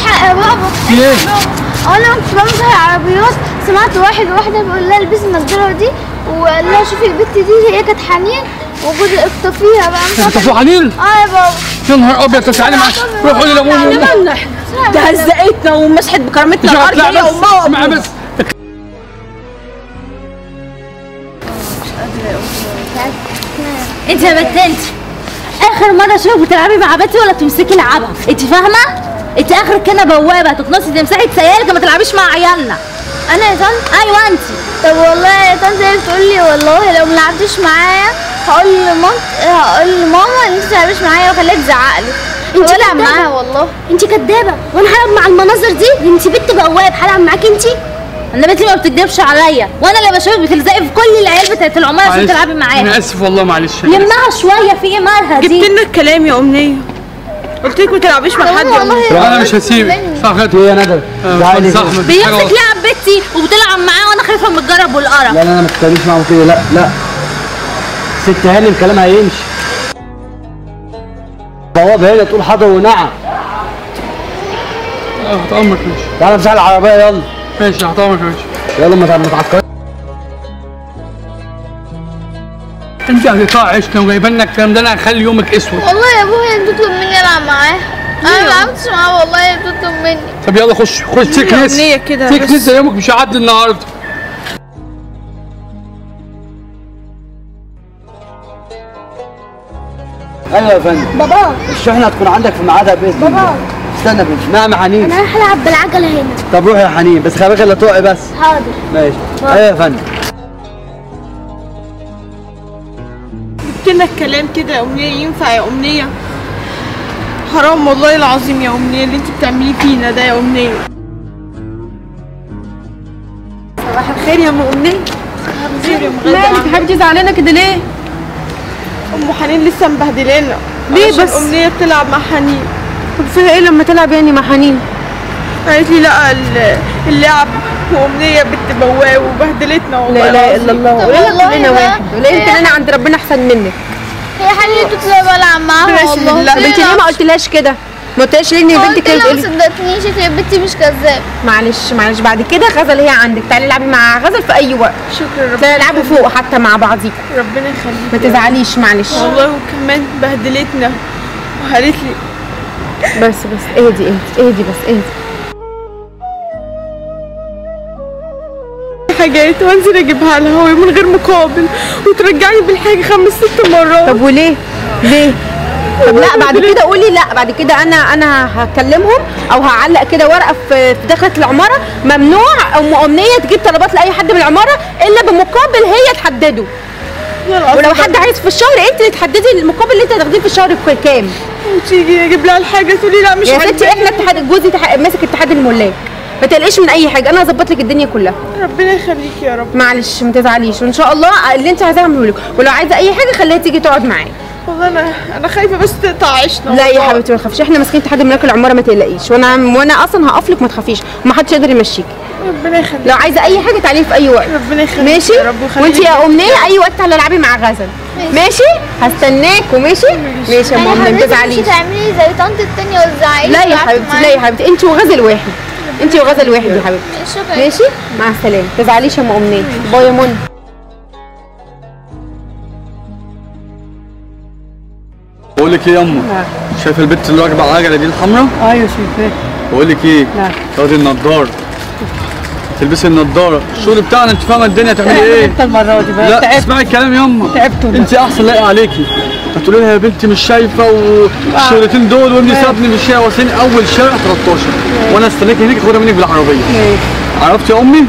الحق يا بابا في ايه؟ انا كنت بمسح العربيات سمعت واحد واحده بيقول لها البسي النضاره دي وقال لها شوفي البت دي هي كانت حنين وجوزي اخطفيها بقى مش انت عارفة- فوق حنين؟ اه يا بابا يا نهار ابيض طب تعالي معايا روح قولي لابويا وامي مالنا احنا ده هزقتنا ومسحت بكرامتنا مش الارض هطلع هي بس وامها اسمع وابوها. بس انت يا بنت انت اخر مره اشوفك بتلعبي مع بنتي ولا تمسكي لعبها انت فاهمه انت اخرك كده بوابه تكنسي تمسحي تسيالك ما تلعبيش مع عيالنا انا يا طنط ايوه انت طب والله يا طنط هي بتقول لي والله لو ما لعبتيش معايا هقول لمامت هقول لماما ان انت ما تلعبيش معايا واخليها تزعق لي انت والعب كدابة. معاها والله انت كدابه وانا هلعب مع المناظر دي انت بنت بواب هلعب معاكي انت انا بنتي ما بتكدبش عليا وانا اللي بشوفك بتلزقي في كل العيال بتاعت العمال عشان معلش. تلعبي انا معاها اسف والله معلش أنا آسف. لمها شويه في ايه مالها جبت دي لنا الكلام يا امنيه قلت لك ما تلعبيش مع حد يا أمنية. طب انا مش هسيبك صح كده ايه يا ندى؟ ده عادي صح كده. مفيش حاجة بيمسك غلط. لعب بنتي وبتلعب معاه وانا خايفه من الجرب والقرف لا لا انا ما تتكلمش معاهم كده لا لا ست هاني الكلام هيمشي بواب هنا تقول حاضر ونعم اه هتأمرك ماشي تعالى امسح العربيه يلا ماشي هتأمرك ماشي يلا ما تع- ما تعكرش انت هتقطعي عشنا وجايبه لنا الكلام ده انا هخلي يومك اسود والله يا ابويا انت تطلب مني العب معاها انا ما لعبتش معاها والله هي بتطلب مني طب يلا خش خش تكنس أمنية كده تكنس بس. ده يومك مش هيعدي النهارده ايوه يا فندم بابا الشحنه هتكون عندك في ميعادها باذن بابا. الله استنى بنت نعم يا حنين انا رايحه العب بالعجله هنا طب روح يا حنين بس خلي بالك لا تقعي بس حاضر ماشي ايوه يا فندم جبت لنا الكلام كده يا امنيه ينفع يا امنيه حرام والله العظيم يا امنيه اللي انت بتعمليه فينا ده يا امنيه صباح الخير يا ام امنيه صباح الخير يا ام غدا مالك يا حبيبتي زعلانه كده ليه؟ ام حنين لسه مبهدلانا ليه علشان بس؟ امنيه بتلعب مع حنين طب فيها ايه لما تلعب يعني مع حنين؟ قالت لي لا ال- اللعب وامنيه بنت بواب وبهدلتنا والله لا اله العظيم. الا الله طب ولينا والله كلنا بقى. واحد ولينا كلنا عند ربنا احسن منك هي حنين تطلب العب معاها ماشي والله بالله. طب انت ليه ما قلتلهاش كده؟ ما قلتلهاش ليه ان قلت بنتك كانت لها ما بتقولي صدقتنيش هي بنتي مش كذاب معلش معلش بعد كده غزل هي عندك تعالي العبي مع غزل في اي وقت شكرا ربنا تعالي العبوا فوق حتى مع بعضيكم ربنا يخليك ما تزعليش معلش والله وكمان بهدلتنا وقالت لي بس بس اهدي اهدي اهدي بس اهدي حاجات وانزل اجيبها لها وهي من غير مقابل وترجعني بالحاجه خمس ست مرات طب وليه؟ ليه؟ طب لا بعد كده قولي لا بعد كده انا انا هكلمهم او هعلق كده ورقه في في داخله العماره ممنوع ام امنيه تجيب طلبات لاي حد من العماره الا بمقابل هي تحدده ولو حد عايز في الشهر انت اللي تحددي المقابل اللي انت هتاخديه في الشهر ك- كام وتيجي اجيب لها الحاجه تقولي لا مش يا ستي عاجباني. احنا اتحاد جوزي تح- ماسك اتحاد الملاك ما تقلقيش من اي حاجه انا هظبط لك الدنيا كلها ربنا يخليك يا رب معلش ما تزعليش وان شاء الله اللي انت عايزاه اعمله لك ولو عايزه اي حاجه خليها تيجي تقعد معايا والله انا انا خايفه بس تقطع عيشنا لا يا والله. حبيبتي ما تخافيش احنا ماسكين اتحاد الملاك العماره ما تقلقيش وانا وانا اصلا هقف لك ما تخافيش وما حدش يقدر يمشيكي ربنا يخليك لو عايزه اي حاجه تعالي في اي وقت ربنا يخليك ماشي يا رب ويخليك وانت يا امنيه اي وقت تعالي العبي مع غزل ماشي هستناك وماشي ماشي يا يعني ماما ما حضرتك مش تزعليش هتعملي زي طنط التانية وتزعقي لا يا حبيبتي لا يا حبيبتي انت وغزل واحد انت وغزل واحد يا حبيبتي شكرا ماشي مع السلامه ما تزعليش يا ام امنيه باي يا منى بقول لك ايه يا اما شايفه البت اللي راكبه على العجله دي الحمراء ايوه شايفاك بقول لك ايه نعم. تاخدي النضاره تلبسي النضاره الشغل بتاعنا انت فاهمه الدنيا تعملي ايه المره دي لا اسمعي الكلام ياما تعبت والله. انت احسن لاقي عليكي هتقولي لها يا بنتي مش شايفه والشغلتين دول وابني سابني في الشارع واصلين اول شارع 13 وانا استناكي هناك اخدها منك بالعربيه عرفتي يا امي؟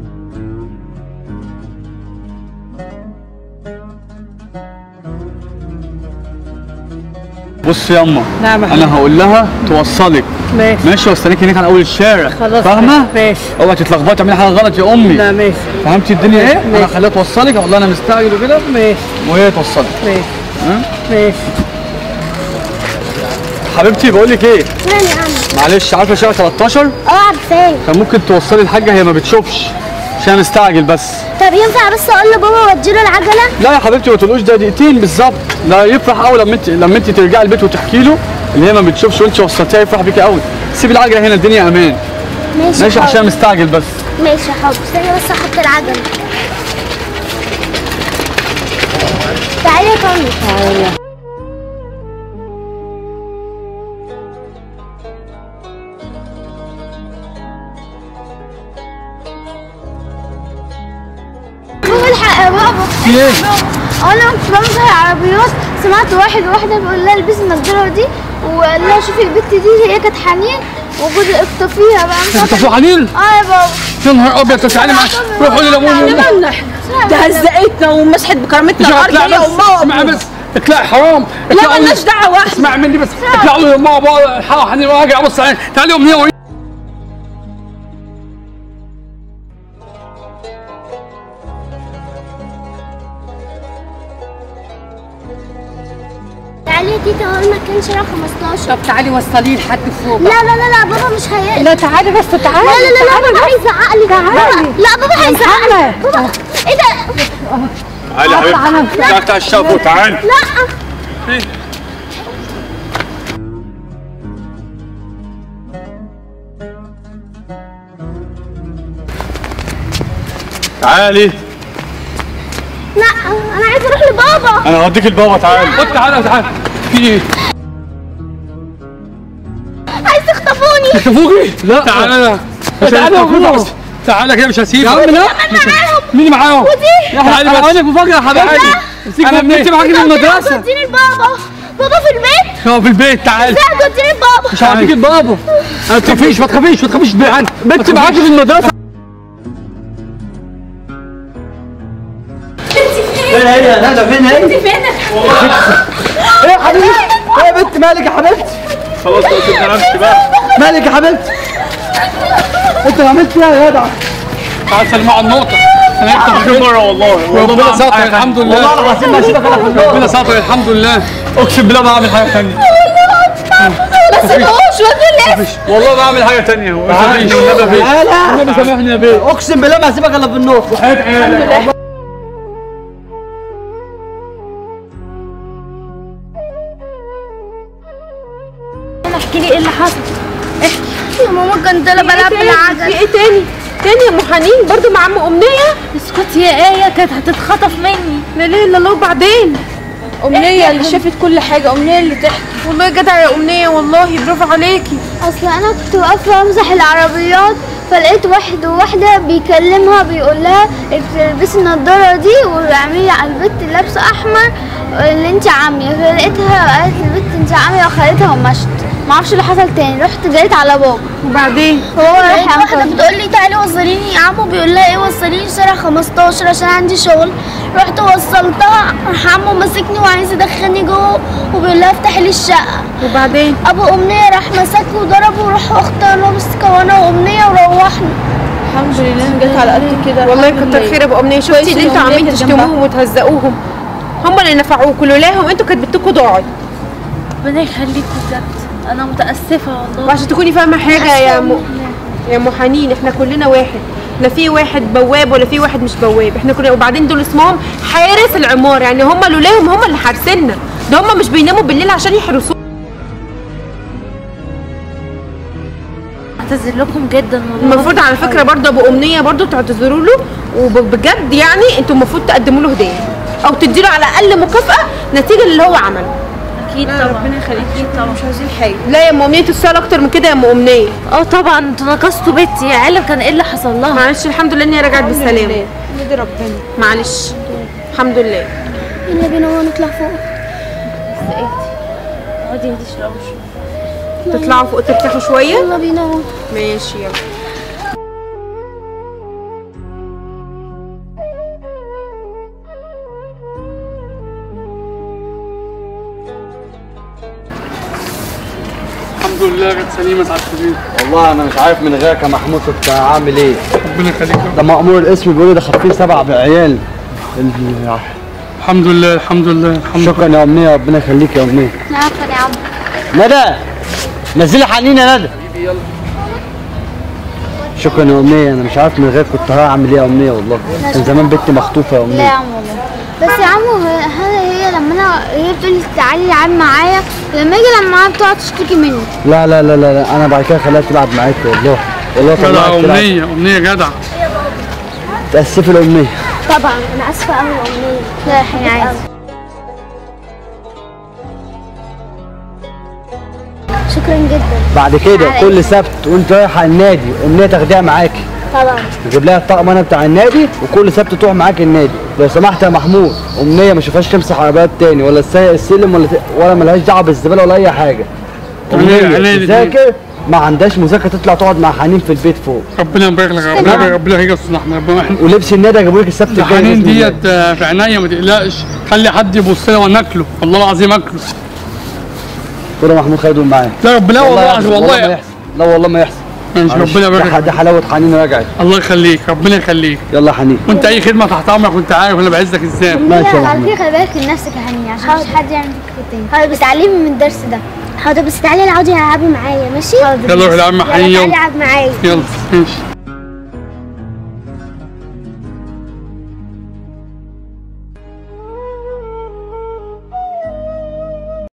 بص يا اما نعم يا انا هقول لها توصلك ماشي ماشي واستناكي هناك على اول الشارع خلاص فاهمه؟ ماشي اوعي تتلخبطي تعملي حاجه غلط يا امي لا ماشي فهمتي الدنيا ايه؟ انا هخليها توصلك والله انا مستعجل وكده ماشي وهي توصلك ماشي ها؟ ماشي حبيبتي بقول لك ايه؟ نعم يا عم معلش عارفه شارع 13 اه عارفاه كان ممكن توصلي الحاجه هي ما بتشوفش عشان أنا مستعجل بس طب ينفع بس اقول لبابا وديله العجله لا يا حبيبتي ما تقولوش ده دقيقتين بالظبط لا يفرح قوي لما انت لما انت ترجعي البيت وتحكي له اللي هي ما بتشوفش وانت وصلتيها يفرح بيكي قوي سيب العجله هنا الدنيا امان ماشي ماشي حاضر. عشان مستعجل بس ماشي حاضر استني بس احط العجل تعالي يا طنط بابا الحق يا بابا في ايه؟ انا كنت بمسح العربيات سمعت واحد وواحده بيقول لها البسي النضاره دي وقال لها شوفي البت دي هي كانت حنين وجوزي اخطفيها بقى مش انت عارفة- في حنين اه يا بابا يا نهار ابيض طب تعالي معايا روح قولي لابويا وامك ده هزقتنا ومسحت بكرامتنا مش الارض هتطلع هي بس وامها اسمعي بس اطلعي حرام لا اطلعوا مالناش دعوه اسمعي مني بس اطلعوا لي ماما بابا الحقوا حنين واجي ابص عليها تعالي امنيه وإيه؟ تعالي يا تيتا هو المكان شارع 15 طب تعالي وصليه لحد فوق لا لا لا لا بابا مش هيقلق لا تعالي بس تعالي لا لا لا لا بابا هيزعق لي بابا لا بابا هيزعق لي بابا ايه ده تعالي يا حبيبتي تعالي بتاع الشافو تعالي لا تعالي لا انا عايزه اروح لبابا انا هوديك البابا تعالي خد تعالى تعالى في ايه؟ عايز تخطفوني تشوفوكي؟ لا تعالى تعالى يا بابا تعالى كده مش هسيبك يا عم لا معاهم مين معاهم؟ ودي تعالي بس اقول لك مفاجأة يا حبيبتي انا بنتي معاكي في المدرسة وديني لبابا بابا في البيت هو في البيت تعالي لا وديني لبابا مش هوديك البابا ما تخافيش ما تخافيش ما تخافيش بنتي معاكي في المدرسة فين هي يا ندى فين هي؟ فينك ايه يا حبيبتي؟ ايه يا بنت مالك يا حبيبتي؟ خلاص خلاص انا امشي بقى مالك يا حبيبتي؟ انت عملت ايه يا جدع؟ تعال سلمى على النقطة انا انت في مرة والله ربنا ستر الحمد لله والله العظيم ما هسيبك انا في النار ربنا ستر الحمد لله اقسم بالله ما هعمل حاجة تانية بس تقوش ودي ليه والله ما هعمل حاجة تانية ما تخافيش النبي بيه تعالى النبي سامحني يا بيه اقسم بالله ما هسيبك الا في النار احكي لي ايه اللي حصل يا ماما كنت انا بلعب في بالعجل ايه تاني تاني يا ام حنين برضو مع ام امنيه اسكتي يا ايه كانت هتتخطف مني لا اله الا الله وبعدين امنيه اللي شافت كل حاجه امنيه اللي تحكي والله جدع يا امنيه والله برافو عليكي اصل انا كنت واقفه امسح العربيات فلقيت واحد وواحده بيكلمها بيقول لها البسي النضاره دي واعملي على البت لابسه احمر اللي انت عاميه فلقيتها قالت البت انت عاميه وخدتها ومشت معرفش اللي حصل تاني رحت جريت على بابا وبعدين هو راح واحده بتقول لي تعالي وصليني يا عمو بيقول لها ايه وصليني شارع 15 عشان عندي شغل رحت وصلتها راح عمو ماسكني وعايز يدخلني جوه وبيقول لها افتحي لي الشقه وبعدين ابو امنيه راح مسكه وضربه وراح اختار مسكه وانا وامنيه وروحنا الحمد لله جت على قد كده والله الحمد كتر لله. خير ابو امنيه شفتي كويس اللي إن انتوا أمنية عاملين كانت جنبها. تشتموهم وتهزقوهم هم اللي نفعوكوا لولاهم انتوا كانت بنتكم ضاعت ربنا يخليكوا بجد انا متاسفه والله وعشان تكوني فاهمه حاجه يا م... يا ام حنين احنا كلنا واحد لا في واحد بواب ولا في واحد مش بواب احنا كلنا وبعدين دول اسمهم حارس العمار يعني هم لولاهم هم اللي حارسيننا ده هم مش بيناموا بالليل عشان يحرسونا اعتذر لكم جدا والله المفروض على فكره برضه ابو امنيه برضه تعتذروا له وبجد يعني انتوا المفروض تقدموا له هديه او تدي له على الاقل مكافاه نتيجه اللي هو عمله اكيد طبعا يخليكي طبعا مش عايزين حاجه لا يا ام امنيه تستاهل اكتر من كده يا ام امنيه اه طبعا انتوا نقصتوا بنتي يا علم كان ايه اللي حصل لها معلش الحمد لله ان هي رجعت بالسلامه نادي ربنا معلش الحمد لله يلا بينا هو نطلع فوق اقعدي انتي شويه تطلعوا فوق ترتاحوا شويه يلا بينا هو ماشي يلا الحمد لله كانت سليمة سعادة الكبير والله انا مش عارف من غيرك يا محمود كنت هعمل ايه ربنا يخليك ده مأمور الاسم بيقول لي ده خطيب سبع عيال ال- الحمد لله الحمد لله الحمد لله شكرا يا امنيه ربنا يخليك يا امنيه عفوا يا عم ندى نزلي حنين يا ندى شكرا يا امنيه انا مش عارف من غيرك كنت هعمل ايه يا امنيه والله كان زمان بنتي مخطوفه يا لا يا امنيه عم والله بس يا عمو هي- هل هي لما انا هي بتقول لي تعالي العبي معايا لما اجي لما معاها بتقعد تشتكي مني لا لا لا لا, لا. انا بعد كده خليها تلعب معاك والله والله جدع طلعت تلعب امنيه امنيه جدع تأسفي الأمنية طبعا انا اسفه قوي الامنيه لا يا حبيبي عادي شكرا جدا بعد كده على كل إيه؟ سبت وانت رايحة النادي أمنية تاخديها معاكي طبعا نجيب لها الطقم انا بتاع النادي وكل سبت تروح معاك النادي لو سمحت يا محمود امنيه ما اشوفهاش تمسح عربيات تاني ولا تسيق السلم ولا ت... ولا ملهاش دعوه بالزباله ولا اي حاجه عينيا- عينيا امنيه الاتنين. تذاكر ما عندهاش مذاكره تطلع تقعد مع حنين في البيت فوق ربنا يبارك لك ربنا يبارك ربنا يجي يصلح لنا ربنا احنا ولبس النادي هجيبه لك السبت الجاي الحنين بإذن الله. ديت آه، في عينيا ما تقلقش خلي حد يبص لي وانا اكله والله العظيم اكله كده محمود خدوا معايا لا ربنا والله يحصل، العظيم ما والله يحصل لا والله ما يحصل ماشي معلش، ربنا يبارك ده- لك ده حلاوه حنين رجعت الله يخليك ربنا يخليك يلا يا حنين وانت اي خدمه تحت امرك وانت عارف انا بعزك ازاي ماشي يا بعد محمود كده خلي بالك من نفسك يا هني عشان مش حد يعمل فيك تاني حاضر بس تعلمي من الدرس ده حاضر بس تعالي العبي العبي معايا ماشي حاضر يلا روح العب مع حنين تعالي يلا العب معايا يلا ماشي